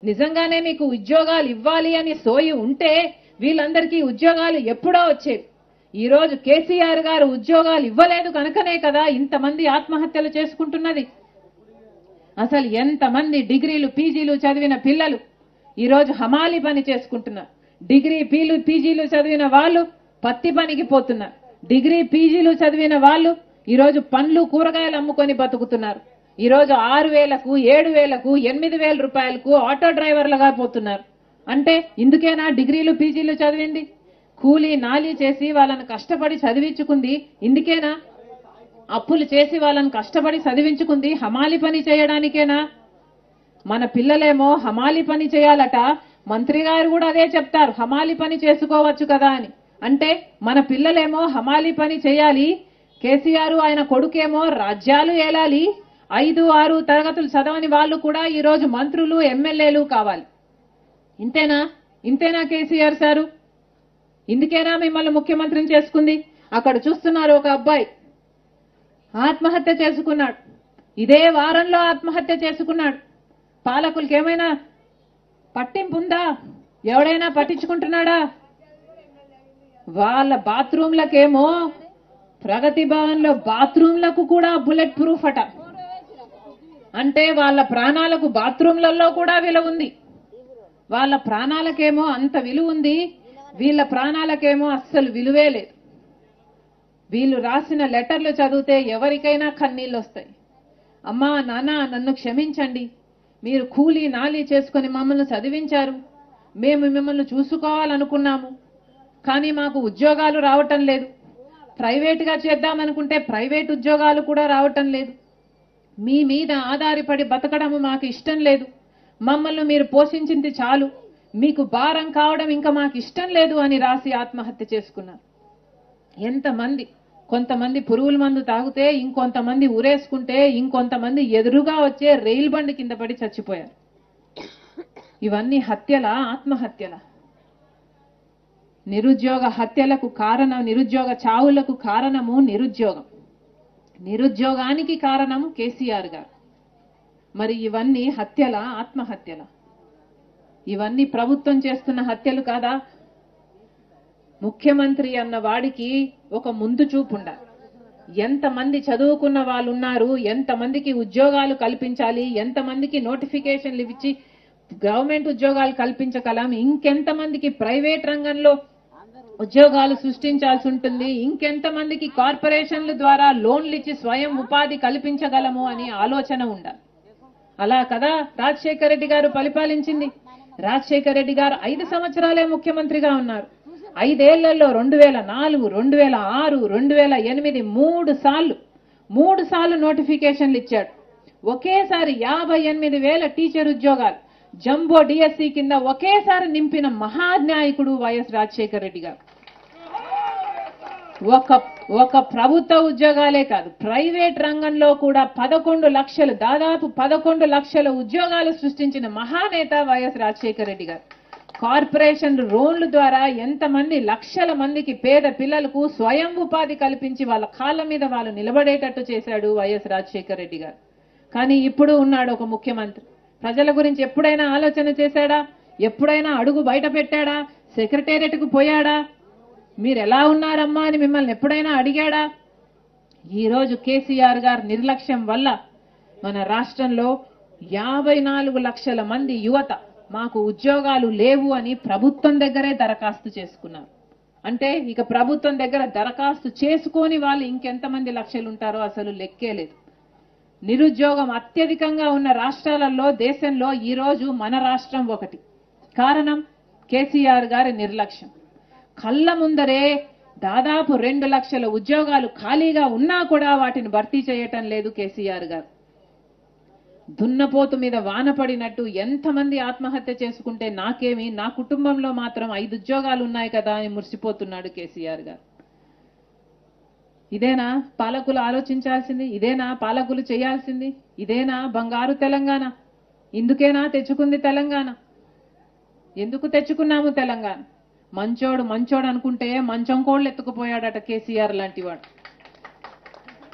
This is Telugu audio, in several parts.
నిజంగానే మీకు ఉద్యోగాలు ఇవ్వాలి అని సోయి ఉంటే వీళ్ళందరికీ ఉద్యోగాలు ఎప్పుడో వచ్చేవి ఈ రోజు కేసీఆర్ గారు ఉద్యోగాలు ఇవ్వలేదు కనుకనే కదా ఇంతమంది ఆత్మహత్యలు చేసుకుంటున్నది అసలు ఎంతమంది డిగ్రీలు పీజీలు చదివిన పిల్లలు ఈ రోజు హమాలి పని చేసుకుంటున్నారు డిగ్రీ పీలు పీజీలు చదివిన వాళ్ళు పత్తి పనికి పోతున్నారు డిగ్రీ పీజీలు చదివిన వాళ్ళు ఈ రోజు పండ్లు కూరగాయలు అమ్ముకొని బతుకుతున్నారు ఈ రోజు ఆరు వేలకు ఏడు వేలకు ఎనిమిది వేల రూపాయలకు ఆటో డ్రైవర్లుగా పోతున్నారు అంటే ఇందుకేనా డిగ్రీలు పీజీలు చదివింది కూలీ నాలి చేసి వాళ్ళని కష్టపడి చదివించుకుంది ఇందుకేనా అప్పులు చేసి వాళ్ళని కష్టపడి చదివించుకుంది హమాలి పని చేయడానికేనా మన పిల్లలేమో హమాలి పని చేయాలట మంత్రి గారు కూడా అదే చెప్తారు హమాలి పని చేసుకోవచ్చు కదా అని అంటే మన పిల్లలేమో హమాలి పని చేయాలి కేసీఆర్ ఆయన కొడుకేమో రాజ్యాలు ఏలాలి ఐదు ఆరు తరగతులు చదవని వాళ్ళు కూడా ఈ రోజు మంత్రులు ఎమ్మెల్యేలు కావాలి ఇంతేనా ఇంతేనా కేసీఆర్ సారు ఇందుకేనా మిమ్మల్ని ముఖ్యమంత్రిని చేసుకుంది అక్కడ చూస్తున్నారు ఒక అబ్బాయి ఆత్మహత్య చేసుకున్నాడు ఇదే వారంలో ఆత్మహత్య చేసుకున్నాడు పాలకులకి ఏమైనా పట్టింపు ఉందా ఎవడైనా పట్టించుకుంటున్నాడా వాళ్ళ బాత్రూంలకేమో ప్రగతి భవన్ లో బాత్రూంలకు కూడా బుల్లెట్ ప్రూఫ్ అట అంటే వాళ్ళ ప్రాణాలకు బాత్రూంలలో కూడా విలువ ఉంది వాళ్ళ ప్రాణాలకేమో అంత విలువ ఉంది వీళ్ళ ప్రాణాలకేమో అస్సలు విలువే లేదు వీళ్ళు రాసిన లెటర్లు చదివితే ఎవరికైనా కన్నీళ్ళు వస్తాయి అమ్మా నాన్న నన్ను క్షమించండి మీరు కూలీ నాలి చేసుకుని మమ్మల్ని చదివించారు మేము మిమ్మల్ని చూసుకోవాలనుకున్నాము కానీ మాకు ఉద్యోగాలు రావటం లేదు ప్రైవేటుగా చేద్దామనుకుంటే ప్రైవేట్ ఉద్యోగాలు కూడా రావటం లేదు మీ మీద ఆధారపడి బతకడం మాకు ఇష్టం లేదు మమ్మల్ని మీరు పోషించింది చాలు మీకు భారం కావడం ఇంకా మాకు ఇష్టం లేదు అని రాసి ఆత్మహత్య చేసుకున్నారు ఎంతమంది కొంతమంది పురుగుల మందు తాగితే ఇంకొంతమంది ఉరేసుకుంటే ఇంకొంతమంది ఎదురుగా వచ్చే రైలు బండి కింద పడి చచ్చిపోయారు ఇవన్నీ హత్యల ఆత్మహత్యల నిరుద్యోగ హత్యలకు కారణం నిరుద్యోగ చావులకు కారణము నిరుద్యోగం నిరుద్యోగానికి కారణము కేసీఆర్ గారు మరి ఇవన్నీ హత్యల ఆత్మహత్యల ఇవన్నీ ప్రభుత్వం చేస్తున్న హత్యలు కాదా ముఖ్యమంత్రి అన్న వాడికి ఒక ముందు చూపు ఉండాలి ఎంతమంది చదువుకున్న వాళ్ళు ఉన్నారు ఎంతమందికి ఉద్యోగాలు కల్పించాలి ఎంతమందికి నోటిఫికేషన్లు ఇచ్చి గవర్నమెంట్ ఉద్యోగాలు కల్పించగలం ఇంకెంతమందికి ప్రైవేట్ రంగంలో ఉద్యోగాలు సృష్టించాల్సి ఉంటుంది ఇంకెంతమందికి కార్పొరేషన్ల ద్వారా లోన్లు ఇచ్చి స్వయం ఉపాధి కల్పించగలము అని ఆలోచన ఉండాలి అలా కదా రాజశేఖర రెడ్డి గారు పరిపాలించింది రాజశేఖర రెడ్డి గారు ఐదు సంవత్సరాలే ముఖ్యమంత్రిగా ఉన్నారు ఐదేళ్లలో రెండు వేల నాలుగు రెండు వేల ఆరు రెండు వేల ఎనిమిది మూడు సార్లు మూడు సార్లు నోటిఫికేషన్లు ఇచ్చాడు ఒకేసారి యాభై ఎనిమిది వేల టీచర్ ఉద్యోగాలు జంబో డిఎస్సి కింద ఒకేసారి నింపిన మహానాయకుడు వైఎస్ రాజశేఖర రెడ్డి గారు ఒక ఒక ప్రభుత్వ ఉద్యోగాలే కాదు ప్రైవేట్ రంగంలో కూడా పదకొండు లక్షలు దాదాపు పదకొండు లక్షల ఉద్యోగాలు సృష్టించిన మహానేత వైఎస్ రాజశేఖర రెడ్డి గారు కార్పొరేషన్ లోన్ల ద్వారా ఎంతమంది లక్షల మందికి పేద పిల్లలకు స్వయం ఉపాధి కల్పించి వాళ్ళ కాళ్ళ మీద వాళ్ళు నిలబడేటట్టు చేశాడు వైఎస్ రాజశేఖర రెడ్డి గారు కానీ ఇప్పుడు ఉన్నాడు ఒక ముఖ్యమంత్రి ప్రజల గురించి ఎప్పుడైనా ఆలోచన చేశాడా ఎప్పుడైనా అడుగు బయట పెట్టాడా సెక్రటేరియట్ కు పోయాడా మీరు ఎలా ఉన్నారమ్మా అని మిమ్మల్ని ఎప్పుడైనా అడిగాడా ఈ రోజు కేసీఆర్ గారి నిర్లక్ష్యం వల్ల మన రాష్ట్రంలో యాభై నాలుగు లక్షల మంది యువత మాకు ఉద్యోగాలు లేవు అని ప్రభుత్వం దగ్గరే దరఖాస్తు చేసుకున్నారు అంటే ఇక ప్రభుత్వం దగ్గర దరఖాస్తు చేసుకొని వాళ్ళు ఇంకెంతమంది లక్షలు ఉంటారో అసలు లెక్కే లేదు నిరుద్యోగం అత్యధికంగా ఉన్న రాష్ట్రాలలో దేశంలో ఈ రోజు మన రాష్ట్రం ఒకటి కారణం కేసీఆర్ గారి నిర్లక్ష్యం కళ్ళ ముందరే దాదాపు రెండు లక్షల ఉద్యోగాలు ఖాళీగా ఉన్నా కూడా వాటిని భర్తీ చేయటం లేదు కేసీఆర్ గారు దున్నపోతు మీద వాన పడినట్టు ఎంతమంది ఆత్మహత్య చేసుకుంటే నాకేమి నా కుటుంబంలో మాత్రం ఐదు ఉద్యోగాలు ఉన్నాయి కదా అని మురిసిపోతున్నాడు కేసీఆర్ గారు ఇదేనా పాలకులు ఆలోచించాల్సింది ఇదేనా పాలకులు చేయాల్సింది ఇదేనా బంగారు తెలంగాణ ఇందుకేనా తెచ్చుకుంది తెలంగాణ ఎందుకు తెచ్చుకున్నాము తెలంగాణ మంచోడు మంచోడు అనుకుంటే మంచం కోళ్ళు ఎత్తుకుపోయాడట కేసీఆర్ లాంటి వాడు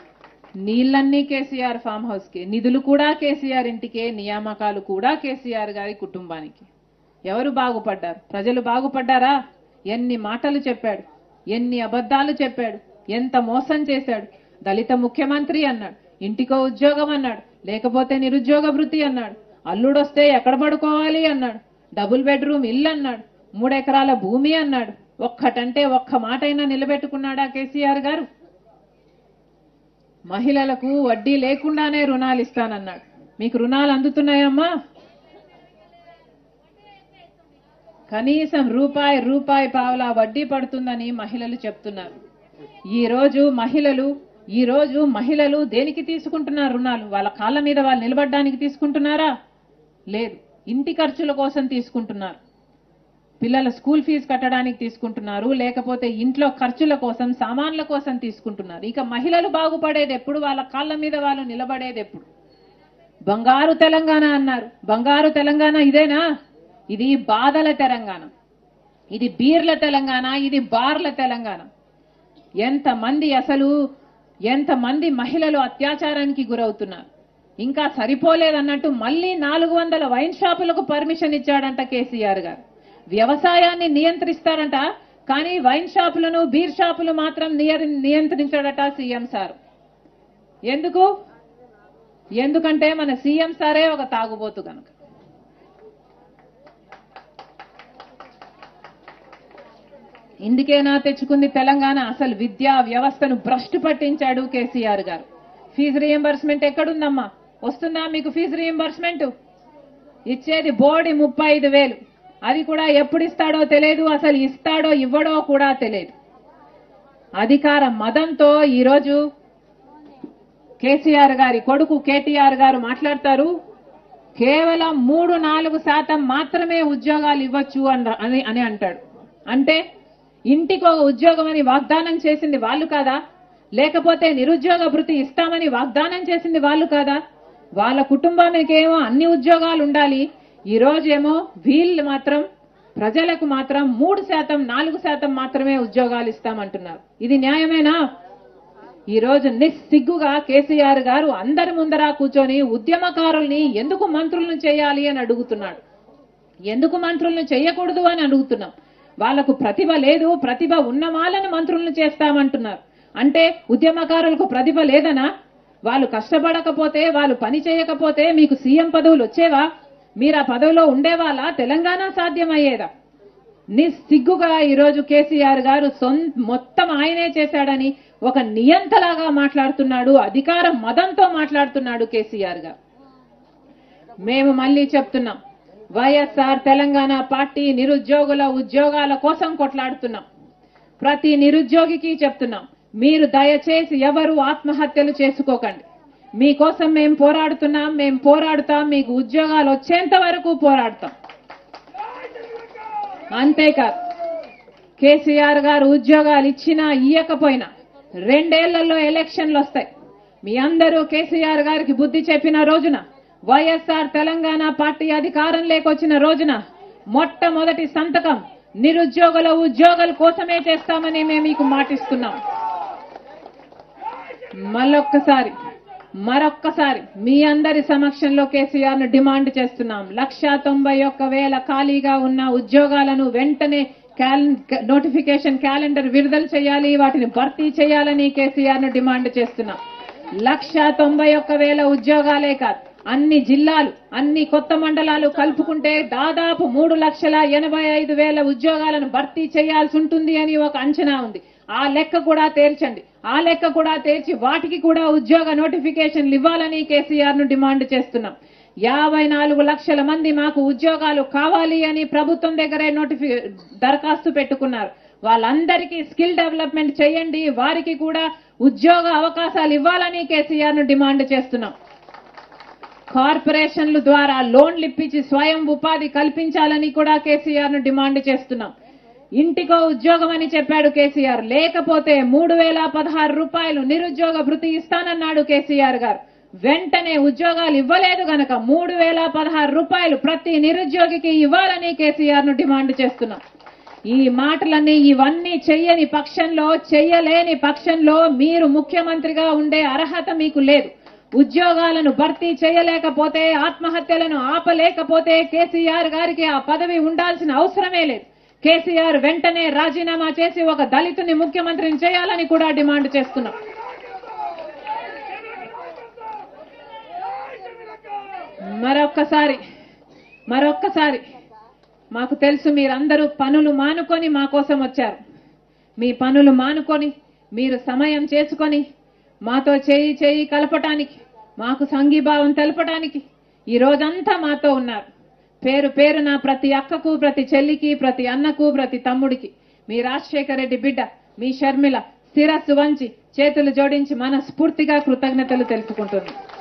నీళ్ళన్నీ కేసీఆర్ ఫామ్ హౌస్ కి నిధులు కూడా కేసీఆర్ ఇంటికే నియామకాలు కూడా కేసీఆర్ గారి కుటుంబానికి ఎవరు బాగుపడ్డారు ప్రజలు బాగుపడ్డారా ఎన్ని మాటలు చెప్పాడు ఎన్ని అబద్ధాలు చెప్పాడు ఎంత మోసం చేశాడు దళిత ముఖ్యమంత్రి అన్నాడు ఇంటికో ఉద్యోగం అన్నాడు లేకపోతే నిరుద్యోగ వృత్తి అన్నాడు అల్లుడొస్తే ఎక్కడ పడుకోవాలి అన్నాడు డబుల్ బెడ్రూమ్ ఇల్లు అన్నాడు మూడెకరాల భూమి అన్నాడు ఒక్కటంటే ఒక్క మాటైనా నిలబెట్టుకున్నాడా కేసీఆర్ గారు మహిళలకు వడ్డీ లేకుండానే రుణాలు ఇస్తానన్నాడు మీకు రుణాలు అందుతున్నాయమ్మా కనీసం రూపాయి రూపాయి పావలా వడ్డీ పడుతుందని మహిళలు చెప్తున్నారు ఈ రోజు మహిళలు ఈ రోజు మహిళలు దేనికి తీసుకుంటున్నారు రుణాలు వాళ్ళ కాళ్ళ మీద వాళ్ళు నిలబడడానికి తీసుకుంటున్నారా లేదు ఇంటి ఖర్చుల కోసం తీసుకుంటున్నారు పిల్లల స్కూల్ ఫీజు కట్టడానికి తీసుకుంటున్నారు లేకపోతే ఇంట్లో ఖర్చుల కోసం సామాన్ల కోసం తీసుకుంటున్నారు ఇక మహిళలు బాగుపడేది ఎప్పుడు వాళ్ళ కాళ్ళ మీద వాళ్ళు నిలబడేది ఎప్పుడు బంగారు తెలంగాణ అన్నారు బంగారు తెలంగాణ ఇదేనా ఇది బాధల తెలంగాణ ఇది బీర్ల తెలంగాణ ఇది బార్ల తెలంగాణ ఎంతమంది అసలు ఎంతమంది మహిళలు అత్యాచారానికి గురవుతున్నారు ఇంకా సరిపోలేదన్నట్టు మళ్ళీ నాలుగు వందల వైన్ షాపులకు పర్మిషన్ ఇచ్చాడంట కేసీఆర్ గారు వ్యవసాయాన్ని నియంత్రిస్తారంట కానీ వైన్ షాపులను బీర్ షాపులు మాత్రం నియ- నియంత్రించాడట సీఎం సార్ ఎందుకు ఎందుకంటే మన సీఎం సారే ఒక తాగుబోతు కనుక ఇందుకేనా తెచ్చుకుంది తెలంగాణ అసలు విద్యా వ్యవస్థను భ్రష్టు పట్టించాడు కేసీఆర్ గారు ఫీజు రియంబర్స్మెంట్ ఎక్కడుందమ్మా వస్తుందా మీకు ఫీజు రియంబర్స్మెంట్ ఇచ్చేది బోర్డి ముప్పై ఐదు వేలు అది కూడా ఎప్పుడు ఇస్తాడో తెలియదు అసలు ఇస్తాడో ఇవ్వడో కూడా తెలియదు అధికార మదంతో ఈరోజు కేసీఆర్ గారి కొడుకు కేటీఆర్ గారు మాట్లాడతారు కేవలం మూడు నాలుగు శాతం మాత్రమే ఉద్యోగాలు ఇవ్వచ్చు అన్న- అని అని అంటాడు అంటే ఇంటికి ఒక ఉద్యోగం అని వాగ్దానం చేసింది వాళ్ళు కాదా లేకపోతే నిరుద్యోగ భృతి ఇస్తామని వాగ్దానం చేసింది వాళ్ళు కాదా వాళ్ళ కుటుంబానికి ఏమో అన్ని ఉద్యోగాలు ఉండాలి ఈ రోజేమో వీళ్ళు మాత్రం ప్రజలకు మాత్రం మూడు శాతం నాలుగు శాతం మాత్రమే ఉద్యోగాలు ఇస్తామంటున్నారు ఇది న్యాయమేనా ఈ రోజు నిస్సిగ్గుగా కేసీఆర్ గారు అందరి ముందర కూర్చొని ఉద్యమకారుల్ని ఎందుకు మంత్రులను చేయాలి అని అడుగుతున్నాడు ఎందుకు మంత్రులను చేయకూడదు అని అడుగుతున్నాం వాళ్లకు ప్రతిభ లేదు ప్రతిభ ఉన్న వాళ్ళని మంత్రులను చేస్తామంటున్నారు అంటే ఉద్యమకారులకు ప్రతిభ లేదనా వాళ్ళు కష్టపడకపోతే వాళ్ళు పని చేయకపోతే మీకు సీఎం పదవులు వచ్చేవా మీరు ఆ పదవిలో ఉండేవాళ్ళ తెలంగాణ సాధ్యమయ్యేదా నిస్సిగ్గుగా ఈరోజు కేసీఆర్ గారు సొంత మొత్తం ఆయనే చేశాడని ఒక నియంతలాగా మాట్లాడుతున్నాడు అధికార మదంతో మాట్లాడుతున్నాడు కేసీఆర్ గారు మేము మళ్ళీ చెప్తున్నాం వైఎస్ఆర్ తెలంగాణ పార్టీ నిరుద్యోగుల ఉద్యోగాల కోసం కొట్లాడుతున్నాం ప్రతి నిరుద్యోగికి చెప్తున్నాం మీరు దయచేసి ఎవరు ఆత్మహత్యలు చేసుకోకండి మీకోసం మేము పోరాడుతున్నాం మేము పోరాడుతాం మీకు ఉద్యోగాలు వచ్చేంత వరకు పోరాడతాం అంతేకాదు కేసీఆర్ గారు ఉద్యోగాలు ఇచ్చినా ఇయ్యకపోయినా రెండేళ్లలో ఎలక్షన్లు వస్తాయి మీ అందరూ కేసీఆర్ గారికి బుద్ధి చెప్పిన రోజున వైఎస్ఆర్ తెలంగాణ పార్టీ అధికారం లేకొచ్చిన రోజున మొట్టమొదటి సంతకం నిరుద్యోగుల ఉద్యోగాల కోసమే చేస్తామని మేము మీకు మాటిస్తున్నాం మళ్ళొక్కసారి మరొక్కసారి మీ అందరి సమక్షంలో కేసీఆర్ ను డిమాండ్ చేస్తున్నాం లక్షా తొంభై ఒక్క వేల ఖాళీగా ఉన్న ఉద్యోగాలను వెంటనే క్యాలెం- నోటిఫికేషన్ క్యాలెండర్ విడుదల చేయాలి వాటిని భర్తీ చేయాలని కేసీఆర్ ను డిమాండ్ చేస్తున్నాం లక్షా తొంభై ఒక్క వేల ఉద్యోగాలే కాదు అన్ని జిల్లాలు అన్ని కొత్త మండలాలు కలుపుకుంటే దాదాపు మూడు లక్షల ఎనభై ఐదు వేల ఉద్యోగాలను భర్తీ చేయాల్సి ఉంటుంది అని ఒక అంచనా ఉంది ఆ లెక్క కూడా తేల్చండి ఆ లెక్క కూడా తేల్చి వాటికి కూడా ఉద్యోగ నోటిఫికేషన్లు ఇవ్వాలని కేసీఆర్ ను డిమాండ్ చేస్తున్నాం యాభై నాలుగు లక్షల మంది మాకు ఉద్యోగాలు కావాలి అని ప్రభుత్వం దగ్గరే నోటిఫి దరఖాస్తు పెట్టుకున్నారు వాళ్ళందరికీ స్కిల్ డెవలప్మెంట్ చేయండి వారికి కూడా ఉద్యోగ అవకాశాలు ఇవ్వాలని కేసీఆర్ ను డిమాండ్ చేస్తున్నాం కార్పొరేషన్ల ద్వారా లోన్లు ఇప్పించి స్వయం ఉపాధి కల్పించాలని కూడా కేసీఆర్ ను డిమాండ్ చేస్తున్నాం ఇంటికో ఉద్యోగం అని చెప్పాడు కేసీఆర్ లేకపోతే మూడు వేల పదహారు రూపాయలు నిరుద్యోగ భృతి ఇస్తానన్నాడు కేసీఆర్ గారు వెంటనే ఉద్యోగాలు ఇవ్వలేదు గనక మూడు వేల పదహారు రూపాయలు ప్రతి నిరుద్యోగికి ఇవ్వాలని కేసీఆర్ ను డిమాండ్ చేస్తున్నాం ఈ మాటలన్నీ ఇవన్నీ చెయ్యని పక్షంలో చెయ్యలేని పక్షంలో మీరు ముఖ్యమంత్రిగా ఉండే అర్హత మీకు లేదు ఉద్యోగాలను భర్తీ చేయలేకపోతే ఆత్మహత్యలను ఆపలేకపోతే కేసీఆర్ గారికి ఆ పదవి ఉండాల్సిన అవసరమే లేదు కేసీఆర్ వెంటనే రాజీనామా చేసి ఒక దళితుని ముఖ్యమంత్రిని చేయాలని కూడా డిమాండ్ చేస్తున్నాం మరొక్కసారి మరొక్కసారి మాకు తెలుసు మీరందరూ పనులు మానుకొని మా కోసం వచ్చారు మీ పనులు మానుకొని మీరు సమయం చేసుకొని మాతో చేయి చేయి కలపటానికి మాకు సంఘీభావం తెలపటానికి ఈ రోజంతా మాతో ఉన్నారు పేరు పేరున ప్రతి అక్కకు ప్రతి చెల్లికి ప్రతి అన్నకు ప్రతి తమ్ముడికి మీ రాజశేఖర రెడ్డి బిడ్డ మీ షర్మిల శిరస్సు వంచి చేతులు జోడించి మనస్ఫూర్తిగా కృతజ్ఞతలు తెలుపుకుంటున్నాం